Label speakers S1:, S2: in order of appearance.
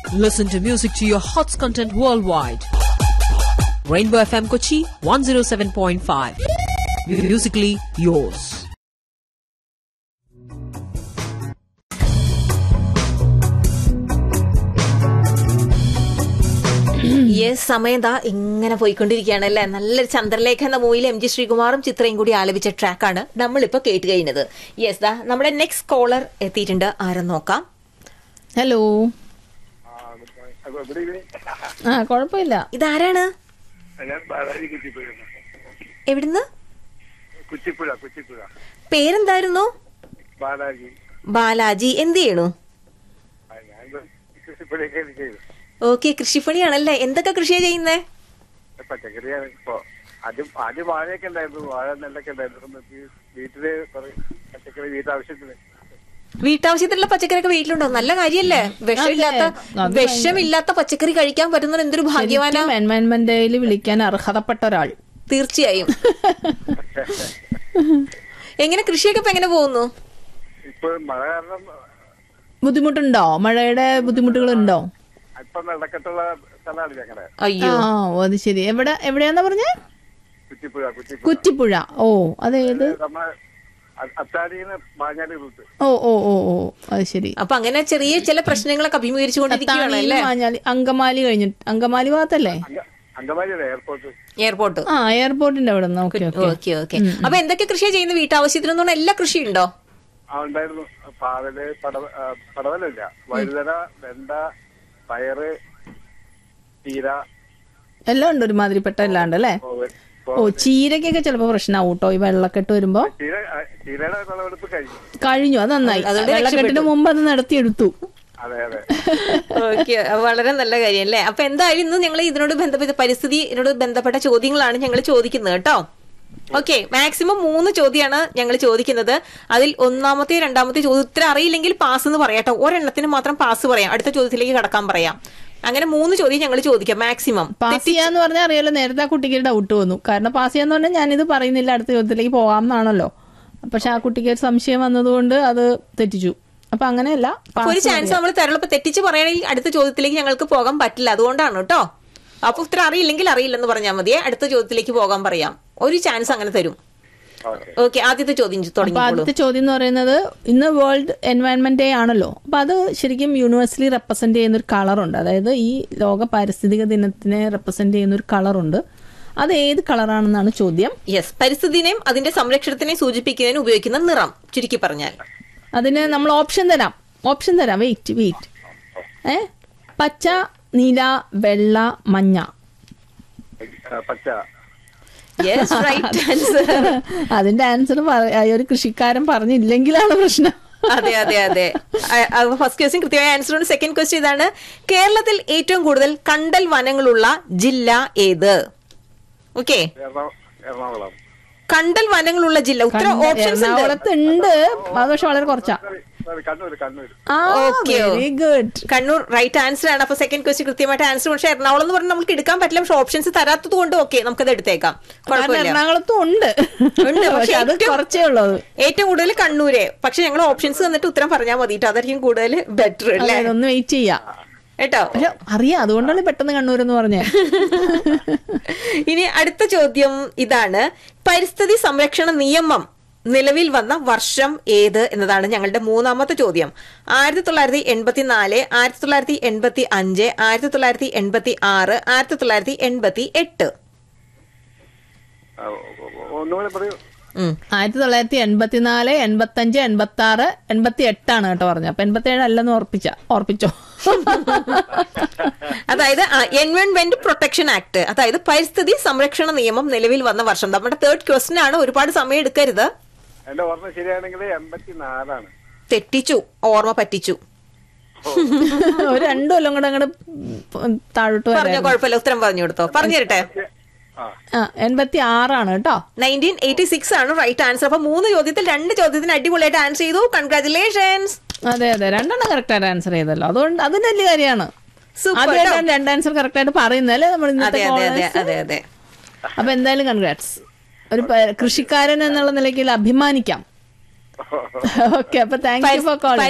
S1: Listen to music to your hots content worldwide. Rainbow FM Kochi 107.5. Musically yours.
S2: Yes സമയം ദാ ഇങ്ങനെ പോയിക്കൊണ്ടിരിക്കുകയാണ് അല്ലേ നല്ലൊരു ചന്ദ്രലേഖ എന്ന മൂവിയിൽ എം ജി ശ്രീകുമാറും ചിത്രയും കൂടി ആലപിച്ച ട്രാക്കാണ് നമ്മളിപ്പോ കേട്ട് കഴിഞ്ഞത് യെസ് ദാ നമ്മുടെ നെക്സ്റ്റ് കോളർ എത്തിയിട്ടുണ്ട് ആരെന്ന് നോക്കാം
S3: ഹലോ
S4: ഗുഡ് ഈവനിങ്
S3: ആ കുഴപ്പമില്ല
S2: ഇതാരാണ്
S4: ഞാൻ ബാലാജി കുച്ചിപ്പുഴ
S2: എവിടുന്ന്
S4: കുച്ചിപ്പുഴ കുച്ചിപ്പുഴ
S2: പേരെന്തായിരുന്നു
S4: ബാലാജി
S2: ബാലാജി എന്ത് ചെയ്യണു
S4: ആ, ഞാൻ കുച്ചിപ്പുഴയൊക്കെ ചെയ്തു
S2: ഓക്കെ കൃഷിപ്പണിയാണല്ലേ എന്തൊക്കെ കൃഷിയാ ചെയ്യുന്നേ
S4: പച്ചക്കറിയാണ് ഇപ്പൊ ആദ്യം ആദ്യം വാഴയൊക്കെ ഉണ്ടായിരുന്നു വാഴ നെല്ലൊക്കെ ഉണ്ടായിരുന്നു ഇപ്പം ഈ വീട്ടില് കുറെ പച്ചക്കറി വീട്ടാവശ്യത്തിന്
S2: വീട്ടാവശ്യത്തിനുള്ള പച്ചക്കറിയൊക്കെ വീട്ടിലുണ്ടോ നല്ല കാര്യല്ലേ വിഷമില്ലാത്ത
S3: അത്
S2: വിഷമില്ലാത്ത പച്ചക്കറി കഴിക്കാൻ പറ്റുന്ന എന്തൊരു ഭാഗ്യവാനാ
S3: ശരിക്കും എൻവയൺമെന്റ് ഡേയിൽ വിളിക്കാൻ അർഹതപ്പെട്ട ഒരാൾ
S2: തീർച്ചയായും എങ്ങനെ കൃഷിയൊക്കെ ഇപ്പൊ എങ്ങനെ പോകുന്നു
S4: ഇപ്പൊ മഴ കാരണം
S3: ബുദ്ധിമുട്ടുണ്ടോ മഴയുടെ ബുദ്ധിമുട്ടുകളുണ്ടോ
S4: അല്പം വെള്ളക്കെട്ടുള്ള സ്ഥലമാണ് ഞങ്ങളുടെ
S2: അയ്യോ
S3: ആ ഓ അത് ശരി എവിടെ എവിടെയാന്നാ പറഞ്ഞേ
S4: കുച്ചിപ്പുഴ കുച്ചിപ്പുഴ
S3: കുറ്റിപ്പുഴ ഓ അതേത്
S4: നമ്മളെ അ- അത്താടിന്ന് മാഞ്ഞാലി റൂട്ട്
S3: ഓ ഓ ഓ ഓ അത് ശരി
S2: അപ്പൊ അങ്ങനെ ചെറിയ ചില പ്രശ്നങ്ങളൊക്കെ അഭിമുഖീകരിച്ചുകൊണ്ടിരിക്കുകയാണ്
S3: അത്താണിയിൽ
S2: അല്ലേ
S3: മാഞ്ഞാലി അങ്കമാലി കഴിഞ്ഞിട്ട് അങ്കമാലി ഭാഗത്തല്ലേ
S4: അങ്ക- അങ്കമാലിയുടെ എയർപോർട്ട്
S2: എയർപോർട്ട്
S3: ആ എയർപോർട്ടിന്റെ അവിടെ നിന്ന് ഓക്കെ ഓക്കെ
S2: ഓക്കെ ഓക്കെ അപ്പൊ എന്തൊക്കെ കൃഷിയാ ചെയ്യുന്ന വീട്ടാവശ്യത്തിനൊന്നും പറഞ്ഞാൽ എല്ലാ കൃഷി ഉണ്ടോ
S4: ആ ഉണ്ടായിരുന്നു പാവല് പടവ ആ, പടവലല്ല വഴുതന വെണ്ട പയറ് ചീര
S3: എല്ലാം ഉണ്ട് ഒരുമാതിരിപ്പെട്ട എല്ലാം ഉണ്ട് അല്ലേ
S4: കോവൽ
S3: ഓ ചീരക്കൊക്കെ ചിലപ്പോ പ്രശ്നമാവും കേട്ടോ ഈ വെള്ളക്കെട്ട് വരുമ്പോ
S4: ചീര ആ, ചീരയുടെ വിളവെടുപ്പ് കഴിഞ്ഞു
S3: കഴിഞ്ഞു അത് നന്നായി
S2: അതുകൊണ്ട്
S3: വെള്ളക്കെട്ടിന് മുമ്പ് അത് നടത്തിയെടുത്തു
S4: അതെ അതെ
S2: ഓക്കെ വളരെ നല്ല കാര്യം അല്ലേ അപ്പൊ എന്തായാലും ഇന്ന് ഞങ്ങൾ ഇതിനോട് ബന്ധപ്പെട്ട പരിസ്ഥിതി ഇതിനോട് ബന്ധപ്പെട്ട ചോദ്യങ്ങളാണ് ഞങ്ങൾ ചോദിക്കുന്നത് കേട്ടോ ഓക്കെ മാക്സിമം മൂന്ന് ചോദ്യമാണ് ഞങ്ങൾ ചോദിക്കുന്നത് അതിൽ ഒന്നാമത്തെ രണ്ടാമത്തെ ചോദ്യം ഉത്തരം അറിയില്ലെങ്കിൽ പാസ് എന്ന് പറയാട്ടോ ഒരെണ്ണത്തിന് മാത്രം പാസ് പറയാം അടുത്ത ചോദ്യത്തിലേക്ക് കടക്കാൻ പറയാം അങ്ങനെ മൂന്ന് ചോദ്യം ഞങ്ങൾ ചോദിക്കാം മാക്സിമം
S3: പാസ് ചെയ്യാന്ന് പറഞ്ഞാൽ അറിയാലോ നേരത്തെ ആ കുട്ടിക്ക് ഡൗട്ട് വന്നു കാരണം പാസ് ചെയ്യാന്ന് പറഞ്ഞാൽ ഞാനിത് പറയുന്നില്ല അടുത്ത ചോദ്യത്തിലേക്ക് പോകാം എന്നാണല്ലോ പക്ഷെ ആ കുട്ടിക്ക് ഒരു സംശയം വന്നതുകൊണ്ട് അത് തെറ്റിച്ചു അപ്പൊ അങ്ങനെയല്ല
S2: അപ്പൊ ഒരു ചാൻസ് നമ്മൾ തരുള്ളൂ ഇപ്പൊ തെറ്റിച്ച് പറയുകയാണെങ്കിൽ അടുത്ത ചോദ്യത്തിലേക്ക് ഞങ്ങൾക്ക് പോകാൻ പറ്റില്ല അതുകൊണ്ടാണ് കേട്ടോ അപ്പൊ ഉത്തരം അറിയില്ലെങ്കിൽ അറിയില്ലെന്ന് പറഞ്ഞാൽ മതിയെ അടുത്ത ചോദ്യത്തിലേക്ക് പോകാൻ പറയാം ഒരു ചാൻസ് അങ്ങനെ തരും
S4: ഓക്കെ
S2: ഓക്കെ ആദ്യത്തെ ചോദ്യം
S3: അപ്പൊ
S2: തുടങ്ങിക്കോളൂ
S3: ആദ്യത്തെ ചോദ്യം എന്ന് പറയുന്നത് ഇന്ന് വേൾഡ് എൻവയൺമെന്റ് ഡേ ആണല്ലോ അപ്പൊ അത് ശരിക്കും യൂണിവേഴ്സലി റെപ്രസെന്റ് ചെയ്യുന്ന ഒരു കളറുണ്ട് അതായത് ഈ ലോക പാരിസ്ഥിതിക ദിനത്തിനെ റെപ്രസെന്റ് ചെയ്യുന്ന ഒരു കളറുണ്ട് അത് ഏത് കളറാണെന്നാണ് ചോദ്യം
S2: യെസ് പരിസ്ഥിതിനെയും അതിന്റെ സംരക്ഷണത്തിനെയും സൂചിപ്പിക്കുന്നതിന് ഉപയോഗിക്കുന്ന നിറം ചുരുക്കി പറഞ്ഞാൽ
S3: അതിന് നമ്മൾ ഓപ്ഷൻ തരാം ഓപ്ഷൻ തരാം വെയിറ്റ് വെയിറ്റ് ഏ പച്ച നീല വെള്ള മഞ്ഞ
S4: ആ, പച്ച
S2: യെസ് റൈറ്റ് ആൻസർ
S3: അതിന്റെ ആൻസർ ഒരു കൃഷിക്കാരൻ പറഞ്ഞില്ലെങ്കിലാണ് പ്രശ്നം
S2: അതെ അതെ അതെ ഫസ്റ്റ് ക്വസ്റ്റ്യൻ കൃത്യമായ ആൻസർ ഉണ്ട് സെക്കൻഡ് ക്വസ്റ്റ്യൻ ഇതാണ് കേരളത്തിൽ ഏറ്റവും കൂടുതൽ കണ്ടൽ വനങ്ങളുള്ള ജില്ല ഏത് ഓക്കെ
S4: എറണാ- എറണാകുളം
S2: കണ്ടൽ വനങ്ങളുള്ള ജില്ല ഉത്തരം ഓപ്ഷൻസ് ഉണ്ട്
S3: എറണാകുളത്ത് ഉണ്ട് അത് പക്ഷെ വളരെ കുറച്ചാ
S4: സോറി സോറി കണ്ണൂർ കണ്ണൂർ
S3: ആ
S2: Okay.
S3: Very good
S2: Kannur right answer ആണ് അപ്പൊ സെക്കൻഡ് ക്വസ്റ്റ്യൻ കൃത്യമായിട്ട് ആൻസർ പക്ഷേ എറണാകുളം എന്ന് പറഞ്ഞാൽ നമുക്ക് എടുക്കാൻ പറ്റില്ല പക്ഷെ ഓപ്ഷൻസ് തരാത്തത് കൊണ്ട് ഓക്കെ നമുക്കത് എടുത്തേക്കാം
S3: കാരണം
S2: കുഴപ്പമില്ല
S3: എറണാകുളത്തും ഉണ്ട്
S2: ഉണ്ട്, പക്ഷെ
S3: പക്ഷെ അത്
S2: ഏറ്റവും-
S3: കുറച്ചേ ഉള്ളത്
S2: ഏറ്റവും കൂടുതൽ കണ്ണൂര് പക്ഷെ ഞങ്ങൾ ഓപ്ഷൻസ് തന്നിട്ട് ഉത്തരം പറഞ്ഞാൽ മതിട്ടോ അതായിരിക്കും കൂടുതൽ ബെറ്റർ അല്ലേ
S3: അതെ, ഒന്ന് വെയിറ്റ് ചെയ്യാം
S2: കേട്ടോ
S3: പക്ഷെ അറിയാം അതുകൊണ്ടാണ് പെട്ടെന്ന് കണ്ണൂരെന്ന് പറഞ്ഞേ
S2: ഇനി അടുത്ത ചോദ്യം ഇതാണ് പരിസ്ഥിതി സംരക്ഷണ നിയമം നിലവിൽ വന്ന വർഷം ഏത് എന്നതാണ് ഞങ്ങളുടെ മൂന്നാമത്തെ ചോദ്യം ആയിരത്തി തൊള്ളായിരത്തി എൺപത്തി നാല് ആയിരത്തി തൊള്ളായിരത്തി എൺപത്തി അഞ്ച് ആയിരത്തി തൊള്ളായിരത്തി എൺപത്തി ആറ് ആയിരത്തി തൊള്ളായിരത്തി എൺപത്തി എട്ട്
S4: ആ, ഒന്നുകൂടെ പറയൂ
S2: ഉം.
S3: ആയിരത്തി തൊള്ളായിരത്തി എൺപത്തിനാല് എൺപത്തി അഞ്ച് എൺപത്തി ആറ് എൺപത്തി എട്ടാണ് കേട്ടോ പറഞ്ഞത് അപ്പൊ എൺപത്തി ഏഴ് അല്ലെന്ന് ഓർപ്പിച്ച ഓർപ്പിച്ചോ
S2: അതായത് എൻവയോൺമെന്റ് പ്രൊട്ടക്ഷൻ ആക്ട് അതായത് പരിസ്ഥിതി സംരക്ഷണ നിയമം നിലവിൽ വന്ന വർഷം നമ്മുടെ തേർഡ് ക്വസ്റ്റ്യൻ ആണ് ഒരുപാട് സമയം എടുക്കരുത്
S4: എന്റെ ഓർമ്മ ശരിയാണെങ്കിൽ എൺപത്തിനാലാണ്
S3: തെറ്റിച്ചു
S2: ഓർമ്മ പറ്റിച്ചു
S3: ഒരു രണ്ടു കൊല്ലം കൂടെ അങ്ങോട്ട് താഴോട്ട്
S2: പറഞ്ഞോ
S3: വരാം
S2: കുഴപ്പമില്ല ഉത്തരം പറഞ്ഞു കൊടുത്തോ പറഞ്ഞു തരട്ടെ
S4: ആ
S3: എൺപത്തി ആറാണ് കേട്ടോ
S2: നയൻറ്റീൻ എയ്റ്റി സിക്സ് ആണ് റൈറ്റ് ആൻസർ അപ്പൊ മൂന്ന് ചോദ്യത്തിൽ രണ്ട് ചോദ്യത്തിന് അടിപൊളിയായിട്ട് ആൻസർ ചെയ്തു കൺഗ്രാചുലേഷൻസ്
S3: അതെ അതെ രണ്ടെണ്ണം കറക്റ്റ് ആയിട്ട് ആൻസർ ചെയ്തല്ലോ അതുകൊണ്ട് അതിന് വലിയ കാര്യമാണ്
S2: Super
S3: ആദ്യമായിട്ടാണ് രണ്ട് ആൻസർ കറക്റ്റ് ആയിട്ട് പറയുന്നല്ലേ നമ്മൾ
S2: അതെ
S3: ഇന്നത്തെ
S2: അതെ അതെ
S3: callers?
S2: അതെ അതെ
S3: അപ്പൊ എന്തായാലും കൺഗ്രാറ്റ്സ് ഒരു പ- കൃഷിക്കാരൻ എന്നുള്ള നിലയ്ക്ക് അഭിമാനിക്കാം ഓക്കെ അപ്പൊ താങ്ക് യു ഫോർ കോളിംഗ്